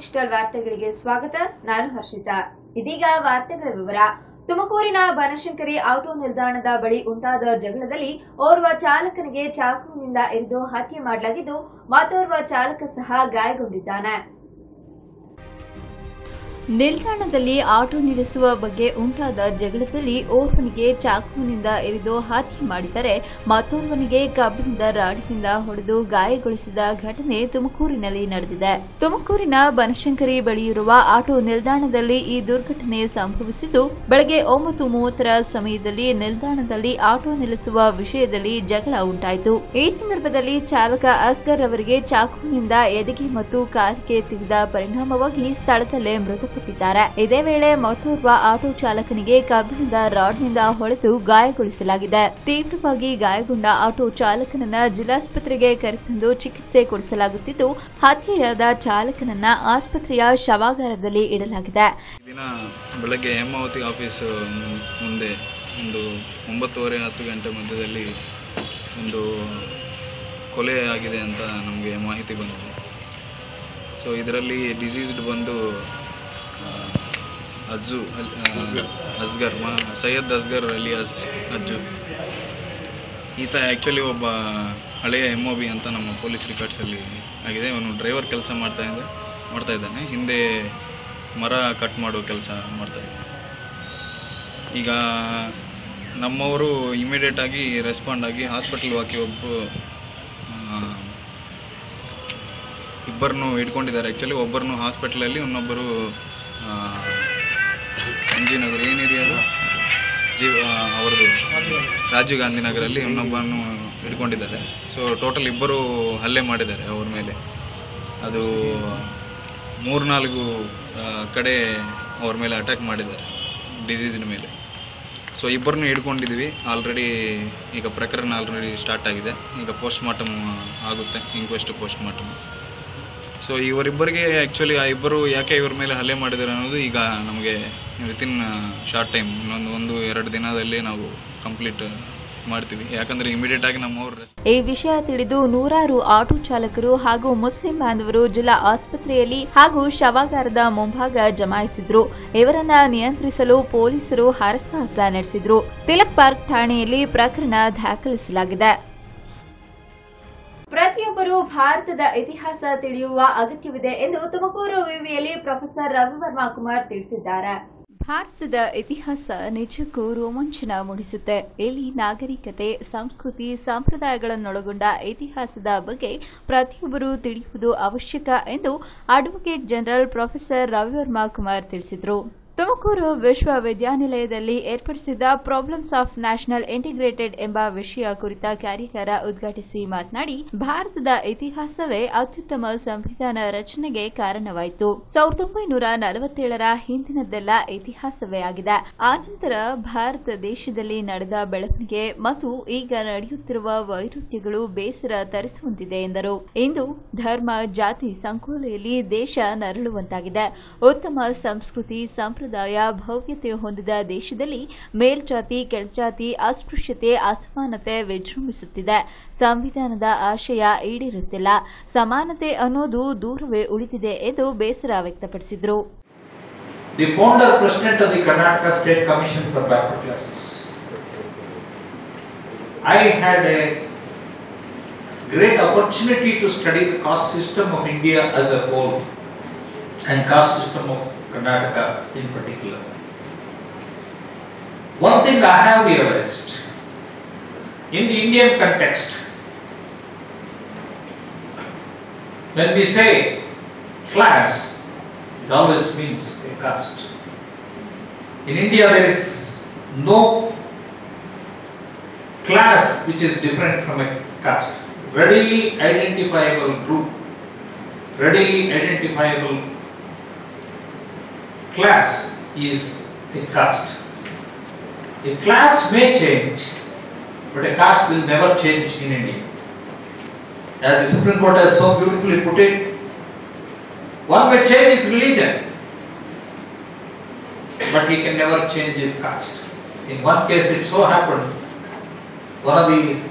Digital ವಾರ್ತೆಗಳಿಗೆ ಸ್ವಾಗತ ನಾನು ಹರ್ಷಿತಾ ಇದೀಗ ವಾರ್ತೆಗಳ ವಿವರ ತುಮಕೂರಿನ ಬನಶಂಕರಿ ಆಟೋ ನಿಲ್ದಾಣದ ಬಳಿ ಉಂಟಾದ ಜಗಳದಲ್ಲಿ ಓರ್ವ ಚಾಲಕನಿಗೆ ಚಾಕುವಿನಿಂದ ಇರಿದು ಹತ್ಯೆ ಮಾಡಲಾಗಿದ್ದು ಮತ್ತೋರ್ವ ಚಾಲಕ ಸಹ ಗಾಯಗೊಂಡಿದ್ದಾನೆ ನಿಲ್ದಾಣದಲ್ಲಿ ಆಟೋ ನಿಲ್ಲಿಸುವ ಬಗ್ಗೆ ಉಂಟಾದ ಜಗಳದಲ್ಲಿ ಓರ್ವನಿಗೆ ಚಾಕುವಿನಿಂದ ಇರಿದು ಹತ್ಯೆ ಮಾಡಿದರೆ ಮತ್ತೋರ್ವನಿಗೆ ಕಬ್ಬಿಣದ ರಾಡಿನಿಂದ ಹೊಡೆದು ಗಾಯಗೊಳಿಸಿದ ಘಟನೆ ತುಮಕೂರಿನಲ್ಲಿ ನಡೆದಿದೆ ತುಮಕೂರಿನ ಬನಶಂಕರಿ ಬಳಿಯಿರುವ ಆಟೋ ನಿಲ್ದಾಣದಲ್ಲಿ ಈ ದುರ್ಘಟನೆ ಸಂಭವಿಸಿದ್ದು ಬೆಳಗ್ಗೆ ಒಂಬತ್ತು ಮೂವತ್ತರ ಸಮಯದಲ್ಲಿ ನಿಲ್ದಾಣದಲ್ಲಿ ಆಟೋ ನಿಲ್ಲಿಸುವ ವಿಷಯದಲ್ಲಿ ಜಗಳ ಉಂಟಾಯಿತು ಈ ಸಂದರ್ಭದಲ್ಲಿ ಚಾಲಕ ಅಸ್ಗರ್ ಅವರಿಗೆ ಚಾಕುವಿನಿಂದ ಎದೆಗೆ ಮತ್ತು ಕಾಲಿಗೆ ತಿವಿದ ಪರಿಣಾಮವಾಗಿ ಸ್ಥಳದಲ್ಲೇ ಮೃತಪಟ್ಟಿದ್ದಾರೆ ಇದೇ ವೇಳೆ ಮತ್ತೋರ್ವ ಆಟೋ ಚಾಲಕನಿಗೆ ಕಬ್ಬಿಣದ ರಾಡ್ನಿಂದ ಹೊಡೆದು ಗಾಯಗೊಳಿಸಲಾಗಿದೆ ತೀವ್ರವಾಗಿ ಗಾಯಗೊಂಡ ಆಟೋ ಚಾಲಕನನ್ನ ಜಿಲ್ಲಾಸ್ಪತ್ರೆಗೆ ಕರೆತಂದು ಚಿಕಿತ್ಸೆ ಕೊಡಿಸಲಾಗುತ್ತಿದ್ದು ಹತ್ಯೆಯಾದ ಚಾಲಕನನ್ನ ಆಸ್ಪತ್ರೆಯ ಶವಾಗಾರದಲ್ಲಿ ಇಡಲಾಗಿದೆ ಈ ದಿನ ಬೆಳಗ್ಗೆ ಹೇಮಾವತಿ ಆಫೀಸ್ ಮುಂದೆ ಒಂದು ಒಂಬತ್ತುವರೆ ಹತ್ತು ಗಂಟೆ ಮಧ್ಯದಲ್ಲಿ ಒಂದು ಕೊಲೆ ಆಗಿದೆ ಅಂತ ನಮಗೆ ಮಾಹಿತಿ ಬಂದಿದೆ ಸೊ ಇದರಲ್ಲಿ ಡಿಸೀಸ್ಡ್ ಬಂದು ಆ, ಅಜ್ಜು ಅಲ್- ಆ, ಅಸ್ಗರ್ ಮಾ ಸೈಯದ್ ಅಸ್ಗರ್ ಅಲಿ ಅಸ್ ಅಜ್ಜು ಈತ ಆ್ಯಕ್ಚುಲಿ ಒಬ್ಬ ಹಳೆಯ ಎಮ್ ಒ ಬಿ ಅಂತ ನಮ್ಮ ಪೊಲೀಸ್ ರೆಕಾರ್ಡ್ಸಲ್ಲಿ ಆಗಿದೆ ಅವನು ಡ್ರೈವರ್ ಕೆಲಸ ಮಾಡ್ತಾ ಇದ್ದ ಮಾಡ್ತಾ ಇದ್ದಾನೆ ಹಿಂದೆ ಮರ ಕಟ್ ಮಾಡೋ ಕೆಲಸ ಮಾಡ್ತಾ ಇದ್ದಾನೆ ಈಗ ನಮ್ಮವರು ಇಮಿಡಿಯೇಟ್ ಆಗಿ ರೆಸ್ಪಾಂಡ್ ಆಗಿ ಹಾಸ್ಪಿಟಲ್ ಹಾಕಿ ಒಬ್ಬರು ಇಬ್ಬರನ್ನು ಇಟ್ಕೊಂಡಿದ್ದಾರೆ ಆ್ಯಕ್ಚುಲಿ ಒಬ್ಬರನ್ನು ಹಾಸ್ಪಿಟ್ಲಲ್ಲಿ ಇನ್ನೊಬ್ಬರು ಸಂಜೀನಗರ್ ಏನಿದೆ ಅದು ಜೀವ ಅವ್ರದ್ದು ರಾಜೀವ್ ಗಾಂಧಿ ನಗರಲ್ಲಿ ಇನ್ನೊಬ್ಬರನ್ನು ಹಿಡ್ಕೊಂಡಿದ್ದಾರೆ ಸೊ ಟೋಟಲ್ ಇಬ್ಬರು ಹಲ್ಲೆ ಮಾಡಿದ್ದಾರೆ ಅವ್ರ ಮೇಲೆ ಅದು ಮೂರ್ನಾಲ್ಕು ಆ, ಕಡೆ ಅವ್ರ ಮೇಲೆ ಅಟ್ಯಾಕ್ ಮಾಡಿದ್ದಾರೆ ಡಿಸೀಸ್ನ ಮೇಲೆ ಸೊ ಇಬ್ಬರನ್ನು ಹಿಡ್ಕೊಂಡಿದ್ವಿ ಆಲ್ರೆಡಿ ಈಗ ಪ್ರಕರಣ ಆಲ್ರೆಡಿ ಸ್ಟಾರ್ಟ್ ಆಗಿದೆ ಈಗ ಪೋಸ್ಟ್ ಮಾರ್ಟಮ್ ಆಗುತ್ತೆ ಇಂಕ್ವೆಸ್ಟ್ ಪೋಸ್ಟ್ ಮಾರ್ಟಮ್ ಸೊ ಇವರಿಬ್ಬರಿಗೆ ಆ್ಯಕ್ಚುಲಿ ಆ ಇಬ್ಬರು ಯಾಕೆ ಇವ್ರ ಮೇಲೆ ಹಲ್ಲೆ ಮಾಡಿದ್ದಾರೆ ಅನ್ನೋದು ಈಗ ನಮಗೆ ವಿತಿನ್ ಶಾರ್ಟ್ ಟೈಮ್ ಇನ್ನೊಂದು ಒಂದು ಎರಡು ದಿನದಲ್ಲಿ ನಾವು ಕಂಪ್ಲೀಟ್ ಮಾಡ್ತೀವಿ ಯಾಕಂದರೆ ಇಮಿಡಿಯೇಟ್ ಆಗಿ ನಮ್ಮವ್ರು ರೆಸ್ ಈ ವಿಷಯ ತಿಳಿದು ನೂರಾರು ಆಟೋ ಚಾಲಕರು ಹಾಗೂ ಮುಸ್ಲಿಂ ಬಾಂಧವರು ಜಿಲ್ಲಾ ಆಸ್ಪತ್ರೆಯಲ್ಲಿ ಹಾಗೂ ಶವಾಗಾರದ ಮುಂಭಾಗ ಜಮಾಯಿಸಿದ್ರು ಇವರನ್ನ ನಿಯಂತ್ರಿಸಲು ಪೊಲೀಸರು ಹರಸಾಹಸ ನಡೆಸಿದ್ರು ತಿಲಕ್ ಪಾರ್ಕ್ ಠಾಣೆಯಲ್ಲಿ ಪ್ರಕರಣ ದಾಖಲಿಸಲಾಗಿದೆ ಪ್ರತಿಯೊಬ್ಬರು ಭಾರತದ ಇತಿಹಾಸ ತಿಳಿಯುವ ಅಗತ್ಯವಿದೆ ಎಂದು ತುಮಕೂರು ವಿವಿಯಲ್ಲಿ ಪ್ರೊಫೆಸರ್ ರವಿವರ್ಮಾ ಕುಮಾರ್ ತಿಳಿಸಿದ್ದಾರೆ ಭಾರತದ ಇತಿಹಾಸ ನಿಜಕ್ಕೂ ರೋಮಾಂಚನ ಮೂಡಿಸುತ್ತೆ ಇಲ್ಲಿ ನಾಗರಿಕತೆ ಸಂಸ್ಕೃತಿ ಸಂಪ್ರದಾಯಗಳನ್ನೊಳಗೊಂಡ ಇತಿಹಾಸದ ಬಗ್ಗೆ ಪ್ರತಿಯೊಬ್ಬರು ತಿಳಿಯುವುದು ಅವಶ್ಯಕ ಎಂದು advocate general professor Ravivarma Kumar ತಿಳಿಸಿದರು ತುಮಕೂರು ವಿಶ್ವವಿದ್ಯಾನಿಲಯದಲ್ಲಿ ಏರ್ಪಡಿಸಿದ್ದ ಪ್ರಾಬ್ಲಮ್ಸ್ ಆಫ್ ನ್ಯಾಷನಲ್ ಇಂಟಿಗ್ರೇಟೆಡ್ ಎಂಬ ವಿಷಯ ಕುರಿತ ಕಾರ್ಯಾಗಾರ ಉದ್ಘಾಟಿಸಿ ಮಾತನಾಡಿ ಭಾರತದ ಇತಿಹಾಸವೇ ಅತ್ಯುತ್ತಮ ಸಂವಿಧಾನ ರಚನೆಗೆ ಕಾರಣವಾಯಿತು ಸಾವಿರದ ಒಂಬೈನೂರ ನಲವತ್ತೇಳರ ಹಿಂದಿನದ್ದೆಲ್ಲ ಇತಿಹಾಸವೇ ಆಗಿದೆ ಆನಂತರ ಭಾರತ ದೇಶದಲ್ಲಿ ನಡೆದ ಬೆಳವಣಿಗೆ ಮತ್ತು ಈಗ ನಡೆಯುತ್ತಿರುವ ವೈರುಧ್ಯಗಳು ಬೇಸರ ತರಿಸುವಂತಿದೆ ಎಂದರು ಇಂದು ಧರ್ಮ ಜಾತಿ ಸಂಕೋಲೆಯಲ್ಲಿ ದೇಶ ನರಳುವಂತಾಗಿದೆ ಉತ್ತಮ ಸಂಸ್ಕೃತಿ ಸಂಪ್ರದಾಯ ಭವ್ಯತೆ ಹೊಂದಿದ ದೇಶದಲ್ಲಿ ಮೇಲ್ಜಾತಿ ಕೆಳಜಾತಿ ಅಸ್ಪೃಶ್ಯತೆ ಅಸಮಾನತೆ ವಿಜೃಂಭಿಸುತ್ತಿದೆ ಸಂವಿಧಾನದ ಆಶಯ ಈಡೇರುತ್ತಿಲ್ಲ ಸಮಾನತೆ ಅನ್ನೋದು ದೂರವೇ ಉಳಿದಿದೆ ಎಂದು ಬೇಸರ ವ್ಯಕ್ತಪಡಿಸಿದರು the founder president of the Karnataka State Commission for Backward Classes. I had a great opportunity to study the caste system of India as a whole and caste system of Karnataka in particular. One thing I have realized in the Indian context, when we say class, it always means a caste. In India, there is no class which is different from a caste. Readily identifiable group, readily identifiable class is a caste. A class may change, but a caste will never change in India. As the Supreme Court has so beautifully put it, one may change his religion, but he can never change his caste. In one case, it so happened, one of the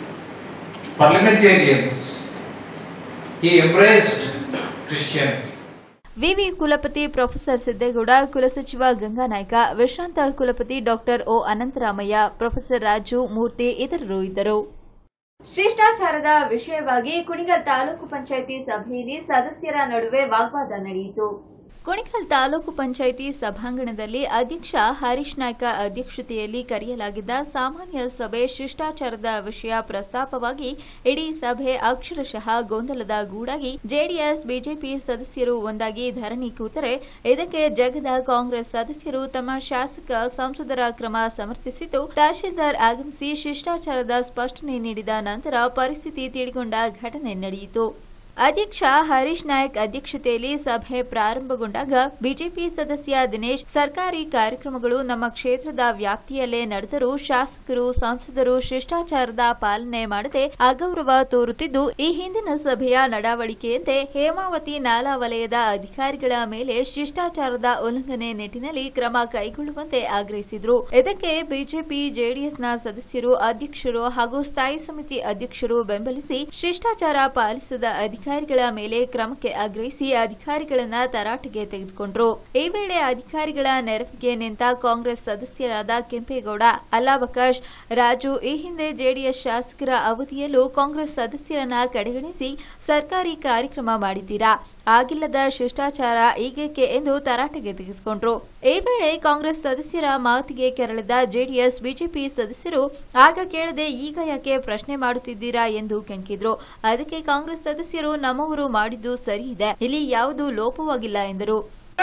parliamentarians, he embraced Christianity. ವಿವಿ ಕುಲಪತಿ professor Siddegowda ಕುಲಸಚಿವ Ganganayak ವಿಶ್ರಾಂತ ಕುಲಪತಿ doctor O Anantharamaiah professor Raju Murthy ಇತರರು ಇದ್ದರು ಶಿಷ್ಟಾಚಾರದ ವಿಷಯವಾಗಿ ಕುಣಿಗಲ್ ತಾಲೂಕು ಪಂಚಾಯಿತಿ ಸಭೆಯಲ್ಲಿ ಸದಸ್ಯರ ನಡುವೆ ವಾಗ್ವಾದ ನಡೆಯಿತು ಕುಣಿಗಲ್ ತಾಲೂಕು ಪಂಚಾಯಿತಿ ಸಭಾಂಗಣದಲ್ಲಿ ಅಧ್ಯಕ್ಷ ಹರೀಶ್ ನಾಯ್ಕ ಅಧ್ಯಕ್ಷತೆಯಲ್ಲಿ ಕರೆಯಲಾಗಿದ್ದ ಸಾಮಾನ್ಯ ಸಭೆ ಶಿಷ್ಟಾಚಾರದ ವಿಷಯ ಪ್ರಸ್ತಾಪವಾಗಿ ಇಡೀ ಸಭೆ ಅಕ್ಷರಶಃ ಗೊಂದಲದ ಗೂಡಾಗಿ ಜೆಡಿಎಸ್ ಬಿಜೆಪಿ ಸದಸ್ಯರು ಒಂದಾಗಿ ಧರಣಿ ಕೂತರೆ ಇದಕ್ಕೆ ಜಗದ ಕಾಂಗ್ರೆಸ್ ಸದಸ್ಯರು ತಮ್ಮ ಶಾಸಕ ಸಂಸದರ ಕ್ರಮ ಸಮರ್ಥಿಸಿದ್ದು ತಹಶೀಲ್ದಾರ್ ಆಗಮಿಸಿ ಶಿಷ್ಟಾಚಾರದ ಸ್ಪಷ್ಟನೆ ನೀಡಿದ ನಂತರ ಪರಿಸ್ಥಿತಿ ತಿಳಿಗೊಂಡ ಘಟನೆ ನಡೆಯಿತು ಅಧ್ಯಕ್ಷ ಹರೀಶ್ ನಾಯಕ್ ಅಧ್ಯಕ್ಷತೆಯಲ್ಲಿ ಸಭೆ ಪ್ರಾರಂಭಗೊಂಡಾಗ ಬಿಜೆಪಿ ಸದಸ್ಯ ದಿನೇಶ್ ಸರ್ಕಾರಿ ಕಾರ್ಯಕ್ರಮಗಳು ನಮ್ಮ ಕ್ಷೇತ್ರದ ವ್ಯಾಪ್ತಿಯಲ್ಲೇ ನಡೆದರೂ ಶಾಸಕರು ಸಂಸದರು ಶಿಷ್ಟಾಚಾರದ ಪಾಲನೆ ಮಾಡದೆ ಅಗೌರವ ತೋರುತ್ತಿದ್ದು ಈ ಹಿಂದಿನ ಸಭೆಯ ನಡವಳಿಕೆಯಂತೆ ಹೇಮಾವತಿ ನಾಲಾ ವಲಯದ ಅಧಿಕಾರಿಗಳ ಮೇಲೆ ಶಿಷ್ಟಾಚಾರದ ಉಲ್ಲಂಘನೆ ನಿಟ್ಟಿನಲ್ಲಿ ಕ್ರಮ ಕೈಗೊಳ್ಳುವಂತೆ ಆಗ್ರಹಿಸಿದರು ಇದಕ್ಕೆ ಬಿಜೆಪಿ ಜೆಡಿಎಸ್ನ ಸದಸ್ಯರು ಅಧ್ಯಕ್ಷರು ಹಾಗೂ ಸ್ಥಾಯಿ ಸಮಿತಿ ಅಧ್ಯಕ್ಷರು ಬೆಂಬಲಿಸಿ ಶಿಷ್ಟಾಚಾರ ಪಾಲಿಸದ ಅಧಿಕಾರಿಗಳ ಮೇಲೆ ಕ್ರಮಕ್ಕೆ ಆಗ್ರಹಿಸಿ ಅಧಿಕಾರಿಗಳನ್ನ ತರಾಟೆಗೆ ತೆಗೆದುಕೊಂಡ್ರು ಈ ವೇಳೆ ಅಧಿಕಾರಿಗಳ ನೆರವಿಗೆ ನಿಂತ ಕಾಂಗ್ರೆಸ್ ಸದಸ್ಯರಾದ ಕೆಂಪೇಗೌಡ ಅಲ್ಲಾಬಕಾಶ್ ರಾಜು ಈ ಹಿಂದೆ ಜೆಡಿಎಸ್ ಶಾಸಕರ ಅವಧಿಯಲ್ಲೂ ಕಾಂಗ್ರೆಸ್ ಸದಸ್ಯರನ್ನ ಕಡೆಗಣಿಸಿ ಸರ್ಕಾರಿ ಕಾರ್ಯಕ್ರಮ ಮಾಡಿದ್ದೀರಾ ಆಗಿಲ್ಲದ ಶಿಷ್ಟಾಚಾರ ಈಗೇಕೆ ಎಂದು ತರಾಟೆಗೆ ತೆಗೆದುಕೊಂಡ್ರು ಈ ವೇಳೆ ಕಾಂಗ್ರೆಸ್ ಸದಸ್ಯರ ಮಾತಿಗೆ ಕೆರಳಿದ ಜೆಡಿಎಸ್ ಬಿಜೆಪಿ ಸದಸ್ಯರು ಆಗ ಕೇಳದೆ ಈಗ ಯಾಕೆ ಪ್ರಶ್ನೆ ಮಾಡುತ್ತಿದ್ದೀರಾ ಎಂದು ಕೆಣಕಿದ್ರು ಅದಕ್ಕೆ ಕಾಂಗ್ರೆಸ್ ಸದಸ್ಯರು ನಮ್ಮವರು ಮಾಡಿದ್ದು ಸರಿ ಇದೆ ಇಲ್ಲಿ ಯಾವುದೂ ಲೋಪವಾಗಿಲ್ಲ ಎಂದರು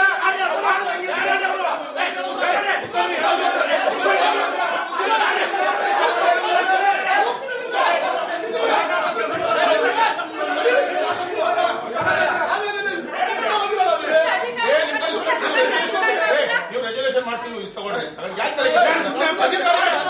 ನೀವು ರೆಜಲ್ಯೂಷನ್ ಮಾಡ್ತೀನಿ ನೀವು ಇದು ತಗೊಳ್ರಿ ಅದ್ರಲ್ಲಿ ಯಾಕೆ ತಲೆ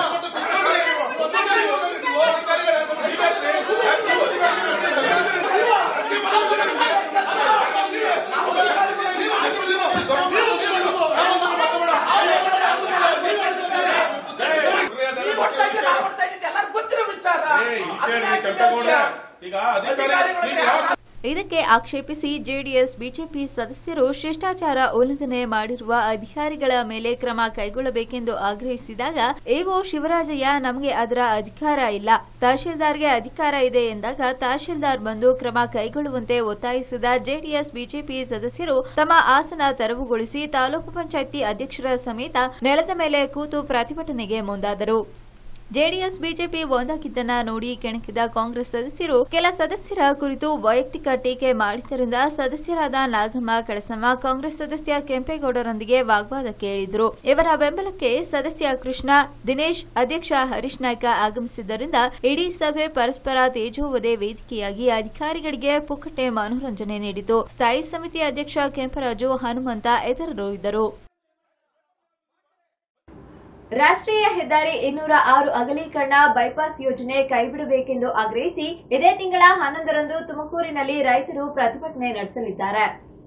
ಈಗ ಅಧಿಕಾರಿ ನೀವು ಯಾವ ಇದಕ್ಕೆ ಆಕ್ಷೇಪಿಸಿ ಜೆಡಿಎಸ್ ಬಿಜೆಪಿ ಸದಸ್ಯರು ಶಿಷ್ಟಾಚಾರ ಉಲ್ಲಂಘನೆ ಮಾಡಿರುವ ಅಧಿಕಾರಿಗಳ ಮೇಲೆ ಕ್ರಮ ಕೈಗೊಳ್ಳಬೇಕೆಂದು ಆಗ್ರಹಿಸಿದಾಗ ಎಒ ಶಿವರಾಜಯ್ಯ ನಮಗೆ ಅದರ ಅಧಿಕಾರ ಇಲ್ಲ ತಹಶೀಲ್ದಾರ್ಗೆ ಅಧಿಕಾರ ಇದೆ ಎಂದಾಗ ತಹಶೀಲ್ದಾರ್ ಬಂದು ಕ್ರಮ ಕೈಗೊಳ್ಳುವಂತೆ ಒತ್ತಾಯಿಸಿದ ಜೆಡಿಎಸ್ ಬಿಜೆಪಿ ಸದಸ್ಯರು ತಮ್ಮ ಆಸನ ತೆರವುಗೊಳಿಸಿ ತಾಲೂಕು ಪಂಚಾಯಿತಿ ಅಧ್ಯಕ್ಷರ ಸಮೇತ ನೆಲದ ಮೇಲೆ ಕೂತು ಪ್ರತಿಭಟನೆಗೆ ಮುಂದಾದರು ಜೆಡಿಎಸ್ ಬಿಜೆಪಿ ಒಂದಾಗಿದ್ದನ್ನ ನೋಡಿ ಕೆಣಕಿದ ಕಾಂಗ್ರೆಸ್ ಸದಸ್ಯರು ಕೆಲ ಸದಸ್ಯರ ಕುರಿತು ವೈಯಕ್ತಿಕ ಟೀಕೆ ಮಾಡಿದ್ದರಿಂದ ಸದಸ್ಯರಾದ ನಾಗಮ್ಮ ಕಳಸಮ್ಮ ಕಾಂಗ್ರೆಸ್ ಸದಸ್ಯ ಕೆಂಪೇಗೌಡರೊಂದಿಗೆ ವಾಗ್ವಾದಕ್ಕೆ ಇಳಿದ್ರು ಇವರ ಬೆಂಬಲಕ್ಕೆ ಸದಸ್ಯ ಕೃಷ್ಣ ದಿನೇಶ್ ಅಧ್ಯಕ್ಷ ಹರೀಶ್ ನಾಯ್ಕ ಆಗಮಿಸಿದ್ದರಿಂದ ಇಡೀ ಸಭೆ ಪರಸ್ಪರ ತೇಜೋವಧೆ ವೇದಿಕೆಯಾಗಿ ಅಧಿಕಾರಿಗಳಿಗೆ ಪುಕ್ಕಟೆ ಮನೋರಂಜನೆ ನೀಡಿತು ಸ್ಥಾಯಿ ಸಮಿತಿ ಅಧ್ಯಕ್ಷ ಕೆಂಪರಾಜು ಹನುಮಂತ ಇತರರು ಇದ್ದರು ರಾಷ್ಟ್ರೀಯ ಹೆದ್ದಾರಿ ಇನ್ನೂರ ಆರು ಅಗಲೀಕರಣ ಬೈಪಾಸ್ ಯೋಜನೆ ಕೈಬಿಡಬೇಕೆಂದು ಆಗ್ರಹಿಸಿ ಇದೇ ತಿಂಗಳ ಹನ್ನೊಂದರಂದು ತುಮಕೂರಿನಲ್ಲಿ ರೈತರು ಪ್ರತಿಭಟನೆ ನಡೆಸಲಿದ್ದಾರೆ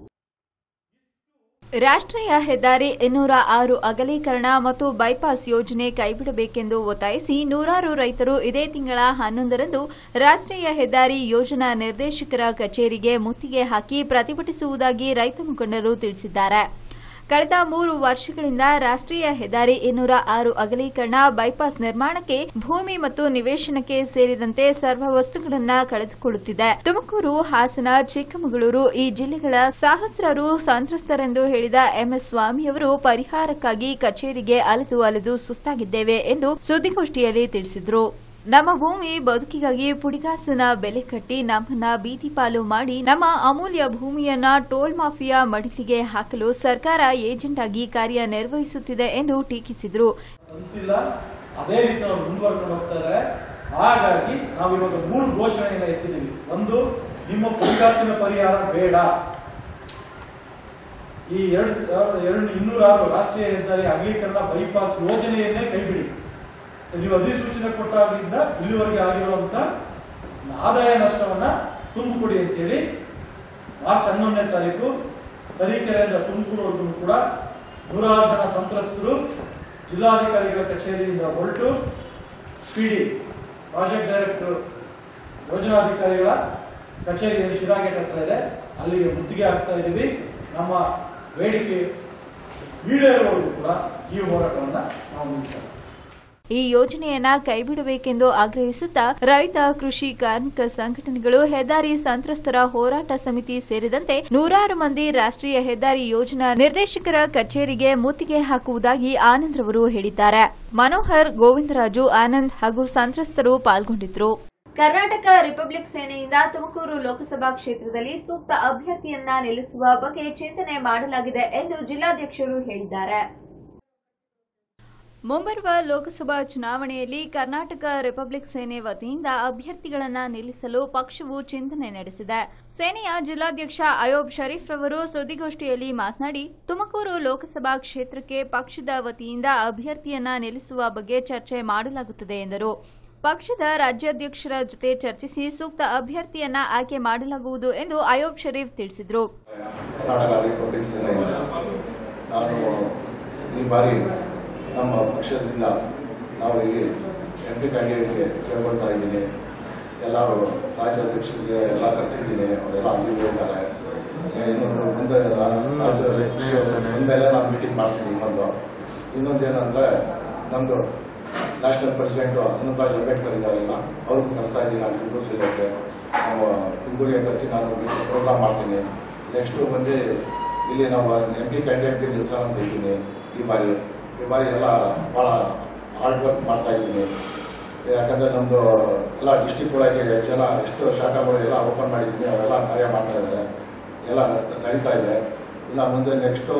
ರಾಷ್ಟ್ರೀಯ ಹೆದ್ದಾರಿ ಇನ್ನೂರ ಆರು ಅಗಲೀಕರಣ ಮತ್ತು ಬೈಪಾಸ್ ಯೋಜನೆ ಕೈಬಿಡಬೇಕೆಂದು ಒತ್ತಾಯಿಸಿ ನೂರಾರು ರೈತರು ಇದೇ ತಿಂಗಳ ಹನ್ನೊಂದರಂದು ರಾಷ್ಟ್ರೀಯ ಹೆದ್ದಾರಿ ಯೋಜನಾ ನಿರ್ದೇಶಕರ ಕಚೇರಿಗೆ ಮುತ್ತಿಗೆ ಹಾಕಿ ಪ್ರತಿಭಟಿಸುವುದಾಗಿ ರೈತ ಮುಖಂಡರು ತಿಳಿಸಿದ್ದಾರೆ ಕಳೆದ ಮೂರು ವರ್ಷಗಳಿಂದ ರಾಷ್ಟ್ರೀಯ ಹೆದ್ದಾರಿ ಇನ್ನೂರ ಆರು ಅಗಲೀಕರಣ ಬೈಪಾಸ್ ನಿರ್ಮಾಣಕ್ಕೆ ಭೂಮಿ ಮತ್ತು ನಿವೇಶನಕ್ಕೆ ಸೇರಿದಂತೆ ಸರ್ವ ವಸ್ತುಗಳನ್ನ ಕಳೆದುಕೊಳ್ಳುತ್ತಿದೆ ತುಮಕೂರು ಹಾಸನ ಚಿಕ್ಕಮಗಳೂರು ಈ ಜಿಲ್ಲೆಗಳ ಸಹಸ್ರಾರು ಸಂತ್ರಸ್ತರೆಂದು ಹೇಳಿದ ಎಂಎಸ್ ಸ್ವಾಮಿಯವರು ಪರಿಹಾರಕ್ಕಾಗಿ ಕಚೇರಿಗೆ ಅಲೆದು ಅಲೆದು ಸುಸ್ತಾಗಿದ್ದೇವೆ ಎಂದು ಸುದ್ದಿಗೋಷ್ಠಿಯಲ್ಲಿ ತಿಳಿಸಿದರು ನಮ್ಮ ಭೂಮಿ ಬದುಕಿಗಾಗಿ ಪುಡಿಗಾಸನ ಬೆಲೆ ಕಟ್ಟಿ ನಮ್ಮನ್ನ ಬೀದಿ ಪಾಲು ಮಾಡಿ ನಮ್ಮ ಅಮೂಲ್ಯ ಭೂಮಿಯನ್ನ ಟೋಲ್ ಮಾಫಿಯಾ ಮಡಿಲಿಗೆ ಹಾಕಲು ಸರ್ಕಾರ ಏಜೆಂಟ್ ಆಗಿ ಕಾರ್ಯನಿರ್ವಹಿಸುತ್ತಿದೆ ಎಂದು ಟೀಕಿಸಿದರು ಅನಿಸಿಲ್ಲ ಅದೇ ರೀತಿ ನಾವು ಮುಂದುವರ್ಕೊಂಡು ಹೋಗ್ತಾ ಇದ್ದಾರೆ ಹಾಗಾಗಿ ನಾವು ಇವಾಗ ಮೂರು ಘೋಷಣೆಯನ್ನ ಎತ್ತಿದ್ದೀವಿ ಒಂದು ನಿಮ್ಮ ಪುಡಿಗಾಸಿನ ಪರಿಹಾರ ಬೇಡ ಈ ಎರಡು ಸಾವಿರದ ಎರಡು ಇನ್ನೂರ ಆರು ರಾಷ್ಟ್ರೀಯ ಹೆದ್ದಾರಿ ಅಗಲೀಕರಣ ಬೈಪಾಸ್ ಯೋಜನೆಯನ್ನೇ ಕೈಬಿಡಿ ನೀವು ಅಧಿಸೂಚನೆ ಕೊಟ್ಟಾಗಿಂದ ಇಲ್ಲಿವರೆಗೆ ಆಗಿರುವಂತ ಆದಾಯ ನಷ್ಟವನ್ನ ತುಂಬಿಕೊಡಿ ಅಂತೇಳಿ ಮಾರ್ಚ್ ಹನ್ನೊಂದನೇ ತಾರೀಕು ತರೀಕೆರೆಯಿಂದ ತುಮಕೂರುವರೆಗೂ ಕೂಡ ನೂರಾರು ಜನ ಸಂತ್ರಸ್ತರು ಜಿಲ್ಲಾಧಿಕಾರಿಗಳ ಕಚೇರಿಯಿಂದ ಹೊರಟು ಪಿಡಿ ಪ್ರಾಜೆಕ್ಟ್ ಡೈರೆಕ್ಟರ್ ಯೋಜನಾಧಿಕಾರಿಗಳ ಕಚೇರಿ ಏನು ಶಿರಾಗೇಟ್ ಹತ್ರ ಇದೆ ಅಲ್ಲಿಗೆ ಮುತ್ತಿಗೆ ಹಾಕ್ತಾ ಇದ್ದೀವಿ ನಮ್ಮ ಬೇಡಿಕೆ ಈಡೇರುವವರೆಗೂ ಕೂಡ ಈ ಹೋರಾಟವನ್ನ ನಾವು ನಿಲ್ಲಿಸಲ್ಲ ಈ ಯೋಜನೆಯನ್ನ ಕೈಬಿಡಬೇಕೆಂದು ಆಗ್ರಹಿಸುತ್ತಾ ರೈತ ಕೃಷಿ ಕಾರ್ಮಿಕ ಸಂಘಟನೆಗಳು ಹೆದ್ದಾರಿ ಸಂತ್ರಸ್ತರ ಹೋರಾಟ ಸಮಿತಿ ಸೇರಿದಂತೆ ನೂರಾರು ಮಂದಿ ರಾಷ್ಟ್ರೀಯ ಹೆದ್ದಾರಿ ಯೋಜನಾ ನಿರ್ದೇಶಕರ ಕಚೇರಿಗೆ ಮುತ್ತಿಗೆ ಹಾಕುವುದಾಗಿ ಆನಂದ್ ರವರು ಹೇಳಿದ್ದಾರೆ ಮನೋಹರ್ ಗೋವಿಂದರಾಜು ಆನಂದ್ ಹಾಗೂ ಸಂತ್ರಸ್ತರು ಪಾಲ್ಗೊಂಡಿದ್ರು ಕರ್ನಾಟಕ ರಿಪಬ್ಲಿಕ್ ಸೇನೆಯಿಂದ ತುಮಕೂರು ಲೋಕಸಭಾ ಕ್ಷೇತ್ರದಲ್ಲಿ ಸೂಕ್ತ ಅಭ್ಯರ್ಥಿಯನ್ನ ನಿಲ್ಲಿಸುವ ಬಗ್ಗೆ ಚಿಂತನೆ ಮಾಡಲಾಗಿದೆ ಎಂದು ಜಿಲ್ಲಾಧ್ಯಕ್ಷರು ಹೇಳಿದ್ದಾರೆ ಮುಂಬರುವ ಲೋಕಸಭಾ ಚುನಾವಣೆಯಲ್ಲಿ ಕರ್ನಾಟಕ ರಿಪಬ್ಲಿಕ್ ಸೇನೆ ವತಿಯಿಂದ ಅಭ್ಯರ್ಥಿಗಳನ್ನ ನಿಲ್ಲಿಸಲು ಪಕ್ಷವು ಚಿಂತನೆ ನಡೆಸಿದೆ ಸೇನೆಯ ಜಿಲ್ಲಾಧ್ಯಕ್ಷ ಅಯೋಬ್ ಶರೀಫ್ ರವರು ಸುದ್ದಿಗೋಷ್ಠಿಯಲ್ಲಿ ಮಾತನಾಡಿ ತುಮಕೂರು ಲೋಕಸಭಾ ಕ್ಷೇತ್ರಕ್ಕೆ ಪಕ್ಷದ ವತಿಯಿಂದ ಅಭ್ಯರ್ಥಿಯನ್ನ ನಿಲ್ಲಿಸುವ ಬಗ್ಗೆ ಚರ್ಚೆ ಮಾಡಲಾಗುತ್ತದೆ ಎಂದರು ಪಕ್ಷದ ರಾಜ್ಯಾಧ್ಯಕ್ಷರ ಜೊತೆ ಚರ್ಚಿಸಿ ಸೂಕ್ತ ಅಭ್ಯರ್ಥಿಯನ್ನ ಆಯ್ಕೆ ಮಾಡಲಾಗುವುದು ಎಂದು ಅಯೋಬ್ ಶರೀಫ್ ತಿಳಿಸಿದರು ಕರ್ನಾಟಕ ರಿಪಬ್ಲಿಕ್ ಸೇನೆಯಿಂದ ನಾನು ಈ ಬಾರಿ ನಮ್ಮ ಪಕ್ಷದಿಂದ ನಾವು ಇಲ್ಲಿ ಎಂ ಪಿ ಕ್ಯಾಂಡಿಡೇಟ್ಗೆ ಕೇಳ್ಕೊಳ್ತಾ ಇದ್ದೀನಿ ಎಲ್ಲರೂ ರಾಜ್ಯಾಧ್ಯಕ್ಷರಿಗೆ ಎಲ್ಲ ಕರೆಸಿದ್ದೀನಿ ಅವರೆಲ್ಲ ಅಲ್ಲಿ ಇದ್ದಾರೆ ಇನ್ನೊಂದು ಮುಂದೆ ರಾ- ರಾಜ್ಯಾಧ್ಯಕ್ಷ ಮುಂದೆಲ್ಲ ನಾನು ಮೀಟಿಂಗ್ ಮಾಡಿಸ್ತೀನಿ ಇನ್ನೊಂದು ಇನ್ನೊಂದು ಏನಂದರೆ ನಮ್ಮದು ನ್ಯಾಷನಲ್ ಪ್ರೆಸಿಡೆಂಟು ಅನಂತರಾಜ್ ಅಂಬೇಡ್ಕರ್ ಇದ್ದಾರಲ್ಲ ಅವ್ರಿಗೂ ಕರೆಸ್ತಾ ಇದ್ದೀನಿ ನಾನು ತುಮಕೂರು ಜಿಲ್ಲೆಗೆ ನಾವು ತುಮಕೂರಿಗೆ ಕರೆಸಿ ನಾನು ಪ್ರೋಗ್ರಾಮ್ ಮಾಡ್ತೀನಿ ನೆಕ್ಸ್ಟು ಬಂದು ಇಲ್ಲಿ ನಾವು ಎಂ ಪಿ ಕ್ಯಾಂಡಿಡೇಟ್ಗೆ ನಿಲ್ಸೋಣ ಅಂತ ಇದ್ದೀನಿ ಈ ಬಾರಿ ಈ ಬಾರಿ ಎಲ್ಲ ಭಾಳ ಹಾರ್ಡ್ ವರ್ಕ್ ಮಾಡ್ತಾ ಇದ್ದೀನಿ ಯಾಕಂದರೆ ನಮ್ಮದು ಎಲ್ಲ ಡಿಸ್ಟಿಕ್ ಒಳಗೆ ಜನ ಎಷ್ಟು ಶಾಖಾಗಳು ಎಲ್ಲ ಓಪನ್ ಮಾಡಿದ್ದೀನಿ ಅವೆಲ್ಲ ಕಾರ್ಯ ಮಾಡ್ತಾ ಇದ್ದಾರೆ ಎಲ್ಲ ನಡ್- ನಡೀತಾ ಇದೆ ಇನ್ನು ಮುಂದೆ ನೆಕ್ಸ್ಟು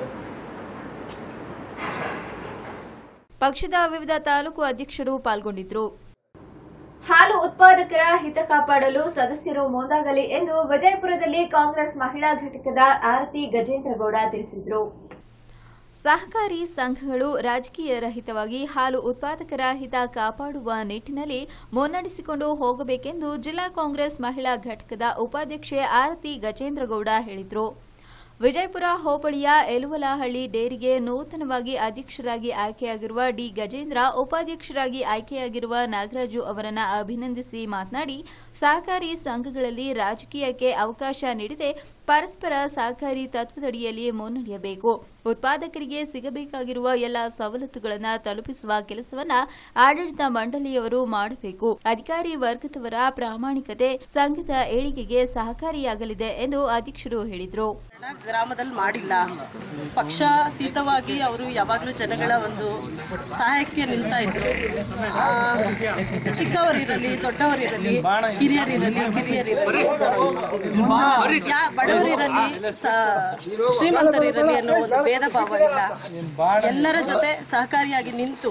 ಪಕ್ಷದ ವಿವಿಧ ತಾಲೂಕು ಅಧ್ಯಕ್ಷರು ಪಾಲ್ಗೊಂಡಿದ್ರು ಹಾಲು ಉತ್ಪಾದಕರ ಹಿತ ಕಾಪಾಡಲು ಸದಸ್ಯರು ಮುಂದಾಗಲಿ ಎಂದು ವಿಜಯಪುರದಲ್ಲಿ ಕಾಂಗ್ರೆಸ್ ಮಹಿಳಾ ಘಟಕದ ಆರತಿ ಗಜೇಂದ್ರಗೌಡ ತಿಳಿಸಿದರು ಸಹಕಾರಿ ಸಂಘಗಳು ರಾಜಕೀಯ ರಹಿತವಾಗಿ ಹಾಲು ಉತ್ಪಾದಕರ ಹಿತ ಕಾಪಾಡುವ ನಿಟ್ಟಿನಲ್ಲಿ ಮುನ್ನಡೆಸಿಕೊಂಡು ಹೋಗಬೇಕೆಂದು ಜಿಲ್ಲಾ ಕಾಂಗ್ರೆಸ್ ಮಹಿಳಾ ಘಟಕದ ಉಪಾಧ್ಯಕ್ಷೆ ಆರತಿ ಗಜೇಂದ್ರಗೌಡ ಹೇಳಿದರು ವಿಜಯಪುರ ಹೋಬಳಿಯ ಎಲುವಲಹಳ್ಳಿ ಡೇರಿಗೆ ನೂತನವಾಗಿ ಅಧ್ಯಕ್ಷರಾಗಿ ಆಯ್ಕೆಯಾಗಿರುವ ಡಿ ಗಜೇಂದ್ರ ಉಪಾಧ್ಯಕ್ಷರಾಗಿ ಆಯ್ಕೆಯಾಗಿರುವ ನಾಗರಾಜು ಅವರನ್ನ ಅಭಿನಂದಿಸಿ ಮಾತನಾಡಿ ಸಹಕಾರಿ ಸಂಘಗಳಲ್ಲಿ ರಾಜಕೀಯಕ್ಕೆ ಅವಕಾಶ ನೀಡದೆ ಪರಸ್ಪರ ಸಹಕಾರಿ ತತ್ವದಡಿಯಲ್ಲಿ ಮುನ್ನಡೆಯಬೇಕು ಉತ್ಪಾದಕರಿಗೆ ಸಿಗಬೇಕಾಗಿರುವ ಎಲ್ಲ ಸವಲತ್ತುಗಳನ್ನು ತಲುಪಿಸುವ ಕೆಲಸವನ್ನ ಆಡಳಿತ ಮಂಡಳಿಯವರು ಮಾಡಬೇಕು ಅಧಿಕಾರಿ ವರ್ಗದವರ ಪ್ರಾಮಾಣಿಕತೆ ಸಂಘದ ಏಳಿಗೆಗೆ ಸಹಕಾರಿಯಾಗಲಿದೆ ಎಂದು ಅಧ್ಯಕ್ಷರು ಹೇಳಿದರು ಗ್ರಾಮದಲ್ಲಿ ಮಾಡಿಲ್ಲ ಪಕ್ಷಾತೀತವಾಗಿ ಅವರು ಯಾವಾಗಲೂ ಜನಗಳ ಒಂದು ಸಹಾಯಕ್ಕೆ ನಿಲ್ತಾ ಇದ್ರು ಆ, ಚಿಕ್ಕವರಿರಲಿ ದೊಡ್ಡವರಿರಲಿ ಹಿರಿಯರಿರಲಿ ಕಿರಿಯರಿರಲಿ ಯಾ- ಬಡವರಿರಲಿ ಸ- ಶ್ರೀಮಂತರಿರಲಿ ಅನ್ನೋ ಒಂದು ಭೇದ ಭಾವ ಇಲ್ಲ ಎಲ್ಲರ ಜೊತೆ ಸಹಕಾರಿಯಾಗಿ ನಿಂತು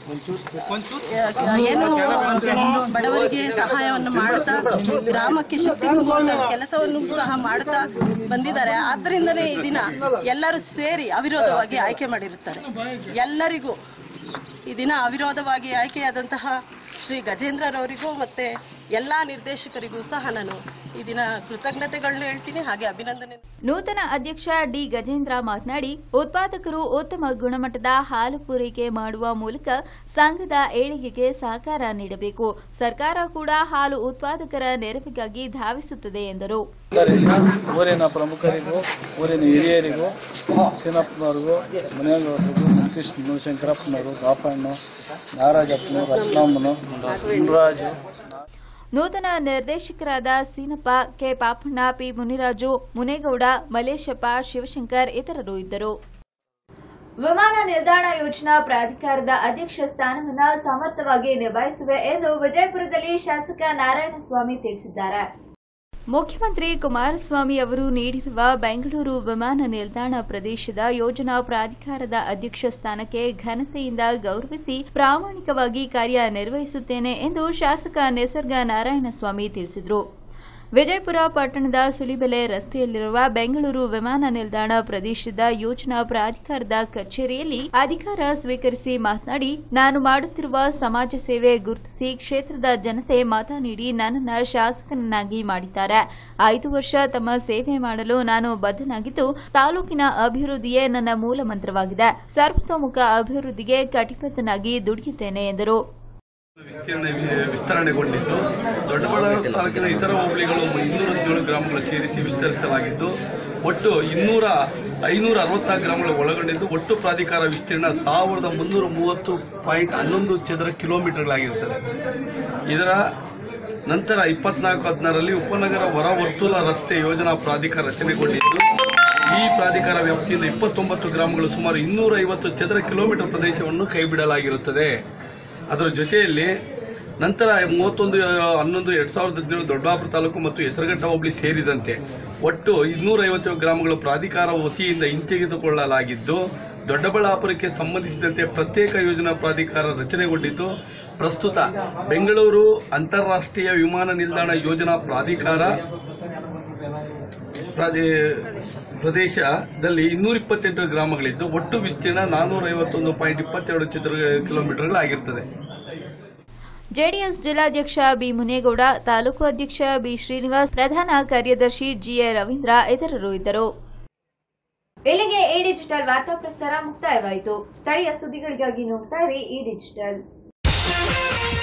ಯಾ- ಏನು ಬಡವರಿಗೆ ಸಹಾಯವನ್ನು ಮಾಡುತ್ತಾ ಗ್ರಾಮಕ್ಕೆ ಶಕ್ತಿ ತುಂಬುವಂತ ಕೆಲಸವನ್ನು ಸಹ ಮಾಡುತ್ತಾ ಬಂದಿದ್ದಾರೆ ಆದ್ದರಿಂದನೇ ಈ ದಿನ ಎಲ್ಲರೂ ಸೇರಿ ಅವಿರೋಧವಾಗಿ ಆಯ್ಕೆ ಮಾಡಿರುತ್ತಾರೆ ಎಲ್ಲರಿಗೂ ಈ ದಿನ ಅವಿರೋಧವಾಗಿ ಆಯ್ಕೆಯಾದಂತಹ ಶ್ರೀ ಗಜೇಂದ್ರರವರಿಗೂ ಮತ್ತೆ ಎಲ್ಲಾ ನಿರ್ದೇಶಕರಿಗೂ ಸಹ ನಾನು ಈ ದಿನ ಕೃತಜ್ಞತೆಗಳನ್ನ ಹೇಳ್ತೀನಿ ಹಾಗೆ ಅಭಿನಂದನೆ ನೂತನ ಅಧ್ಯಕ್ಷ ಡಿ ಗಜೇಂದ್ರ ಮಾತನಾಡಿ ಉತ್ಪಾದಕರು ಉತ್ತಮ ಗುಣಮಟ್ಟದ ಹಾಲು ಪೂರೈಕೆ ಮಾಡುವ ಮೂಲಕ ಸಂಘದ ಏಳಿಗೆಗೆ ಸಹಕಾರ ನೀಡಬೇಕು ಸರ್ಕಾರ ಕೂಡ ಹಾಲು ಉತ್ಪಾದಕರ ನೆರವಿಗಾಗಿ ಧಾವಿಸುತ್ತದೆ ಎಂದರು ಊರಿನ ಪ್ರಮುಖರಿಗೂ ಊರಿನ ಹಿರಿಯರಿಗೂ ಸೀನಪ್ಪನವ್ರಿಗೂ ಮನೆಯವರಿಗೂ ಕೃಷ್ಣನು ಶಂಕರಪ್ಪನವರು ಗಾಪಣ್ಣು ನಾರಾಜಪ್ಪನು ರತ್ನಮ್ಮನು ಮುನ್ರಾಜು ನೂತನ ನಿರ್ದೇಶಕರಾದ ಸೀನಪ್ಪ ಕೆ ಪಾಪಣ್ಣ ಪಿ ಮುನಿರಾಜು ಮುನೇಗೌಡ ಮಲೇಶಪ್ಪ ಶಿವಶಂಕರ್ ಇತರರು ಇದ್ದರು ವಿಮಾನ ನಿಲ್ದಾಣ ಯೋಜನಾ ಪ್ರಾಧಿಕಾರದ ಅಧ್ಯಕ್ಷ ಸ್ಥಾನವನ್ನು ಸಮರ್ಥವಾಗಿ ನಿಭಾಯಿಸುವೆ ಎಂದು ವಿಜಯಪುರದಲ್ಲಿ ಶಾಸಕ ನಾರಾಯಣಸ್ವಾಮಿ ತಿಳಿಸಿದ್ದಾರೆ ಮುಖ್ಯಮಂತ್ರಿ ಕುಮಾರಸ್ವಾಮಿ ಅವರು ನೀಡಿರುವ ಬೆಂಗಳೂರು ವಿಮಾನ ನಿಲ್ದಾಣ ಪ್ರದೇಶದ ಯೋಜನಾ ಪ್ರಾಧಿಕಾರದ ಅಧ್ಯಕ್ಷ ಸ್ಥಾನಕ್ಕೆ ಘನತೆಯಿಂದ ಗೌರವಿಸಿ ಪ್ರಾಮಾಣಿಕವಾಗಿ ಕಾರ್ಯನಿರ್ವಹಿಸುತ್ತೇನೆ ಎಂದು ಶಾಸಕ ನಿಸರ್ಗ ನಾರಾಯಣಸ್ವಾಮಿ ತಿಳಿಸಿದರು ವಿಜಯಪುರ ಪಟ್ಟಣದ ಸುಲಿಬೆಲೆ ರಸ್ತೆಯಲ್ಲಿರುವ ಬೆಂಗಳೂರು ವಿಮಾನ ನಿಲ್ದಾಣ ಪ್ರದೇಶದ ಯೋಜನಾ ಪ್ರಾಧಿಕಾರದ ಕಚೇರಿಯಲ್ಲಿ ಅಧಿಕಾರ ಸ್ವೀಕರಿಸಿ ಮಾತನಾಡಿ ನಾನು ಮಾಡುತ್ತಿರುವ ಸಮಾಜ ಸೇವೆ ಗುರುತಿಸಿ ಕ್ಷೇತ್ರದ ಜನತೆ ಮತ ನೀಡಿ ನನ್ನನ್ನು ಶಾಸಕನನ್ನಾಗಿ ಮಾಡಿದ್ದಾರೆ ಐದು ವರ್ಷ ತಮ್ಮ ಸೇವೆ ಮಾಡಲು ನಾನು ಬದ್ಧನಾಗಿದ್ದು ತಾಲೂಕಿನ ಅಭಿವೃದ್ಧಿಯೇ ನನ್ನ ಮೂಲ ಮಂತ್ರವಾಗಿದೆ ಸರ್ವತೋಮುಖ ಅಭಿವೃದ್ಧಿಗೆ ಕಟಿಬದ್ಧನಾಗಿ ದುಡಿಯುತ್ತೇನೆ ಎಂದರು ವಿಸ್ತೀರ್ಣ ವಿಸ್ತರಣೆಗೊಂಡಿದ್ದು ದೊಡ್ಡಬಳ್ಳಾಪುರ ತಾಲೂಕಿನ ಇತರ ಹೋಬಳಿಗಳು ಇನ್ನೂರ ಹದಿನೇಳು ಗ್ರಾಮಗಳು ಸೇರಿಸಿ ವಿಸ್ತರಿಸಲಾಗಿದ್ದು ಒಟ್ಟು ಇನ್ನೂರ ಐನೂರ ಅರವತ್ನಾಲ್ಕು ಗ್ರಾಮಗಳು ಒಳಗೊಂಡಿದ್ದು ಒಟ್ಟು ಪ್ರಾಧಿಕಾರ ವಿಸ್ತೀರ್ಣ ಸಾವಿರದ ಮುನ್ನೂರ ಮೂವತ್ತು ಪಾಯಿಂಟ್ ಹನ್ನೊಂದು ಚದರ ಕಿಲೋಮೀಟರ್ಗಳಾಗಿರುತ್ತದೆ ಇದರ ನಂತರ ಇಪ್ಪತ್ನಾಲ್ಕು ಹದಿನಾರರಲ್ಲಿ ಉಪನಗರ ಹೊರ ವರ್ತುಲ ರಸ್ತೆ ಯೋಜನಾ ಪ್ರಾಧಿಕಾರ ರಚನೆಗೊಂಡಿದ್ದು ಈ ಪ್ರಾಧಿಕಾರ ವ್ಯಾಪ್ತಿಯಿಂದ ಇಪ್ಪತ್ತೊಂಬತ್ತು ಗ್ರಾಮಗಳು ಸುಮಾರು ಇನ್ನೂರ ಐವತ್ತು ಚದರ ಕಿಲೋಮೀಟರ್ ಪ್ರದೇಶವನ್ನು ಕೈಬಿಡಲಾಗಿರುತ್ತದೆ ಅದರ ಜೊತೆಯಲ್ಲಿ ನಂತರ ಮೂವತ್ತೊಂದು ಹನ್ನೊಂದು ಎರಡ್ ಸಾವಿರದ ಹದಿನೇಳು ದೊಡ್ಡಬಳ್ಳಾಪುರ ತಾಲೂಕು ಮತ್ತು ಹೆಸರುಘಟ್ಟ ಹೋಬಳಿ ಸೇರಿದಂತೆ ಒಟ್ಟು ಇನ್ನೂರ ಐವತ್ತು ಗ್ರಾಮಗಳು ಪ್ರಾಧಿಕಾರ ವತಿಯಿಂದ ಹಿಂತೆಗೆದುಕೊಳ್ಳಲಾಗಿದ್ದು ದೊಡ್ಡಬಳ್ಳಾಪುರಕ್ಕೆ ಸಂಬಂಧಿಸಿದಂತೆ ಪ್ರತ್ಯೇಕ ಯೋಜನಾ ಪ್ರಾಧಿಕಾರ ರಚನೆಗೊಂಡಿದ್ದು ಪ್ರಸ್ತುತ ಬೆಂಗಳೂರು ಅಂತಾರಾಷ್ಟ್ರೀಯ ವಿಮಾನ ನಿಲ್ದಾಣ ಯೋಜನಾ ಪ್ರಾಧಿಕಾರ ಪ್ರಾದೇ- ಪ್ರದೇಶದಲ್ಲಿ ಇನ್ನೂರ ಇಪ್ಪತ್ತೆಂಟು ಗ್ರಾಮಗಳಿದ್ದು ಒಟ್ಟು ವಿಸ್ತೀರ್ಣ ನಾನೂರ ಐವತ್ತೊಂದು ಪಾಯಿಂಟ್ ಇಪ್ಪತ್ತೆರಡು ಚದರ ಕಿಲೋಮೀಟರ್ಗಳಾಗಿರುತ್ತದೆ ಜೆಡಿಎಸ್ ಜಿಲ್ಲಾಧ್ಯಕ್ಷ ಬಿ ಮುನೇಗೌಡ ತಾಲೂಕು ಅಧ್ಯಕ್ಷ ಬಿ ಶ್ರೀನಿವಾಸ್ ಪ್ರಧಾನ ಕಾರ್ಯದರ್ಶಿ ಜಿಎ ರವೀಂದ್ರ ಇತರರು ಇದ್ದರು ಇಲ್ಲಿಗೆ ಈ ಡಿಜಿಟಲ್ ವಾರ್ತಾ ಪ್ರಸಾರ ಮುಕ್ತಾಯವಾಯಿತು ಸ್ಥಳೀಯ ಸುದ್ದಿಗಳಿಗಾಗಿ ನೋಡ್ತಾ ಇರಿ ಈ ಡಿಜಿಟಲ್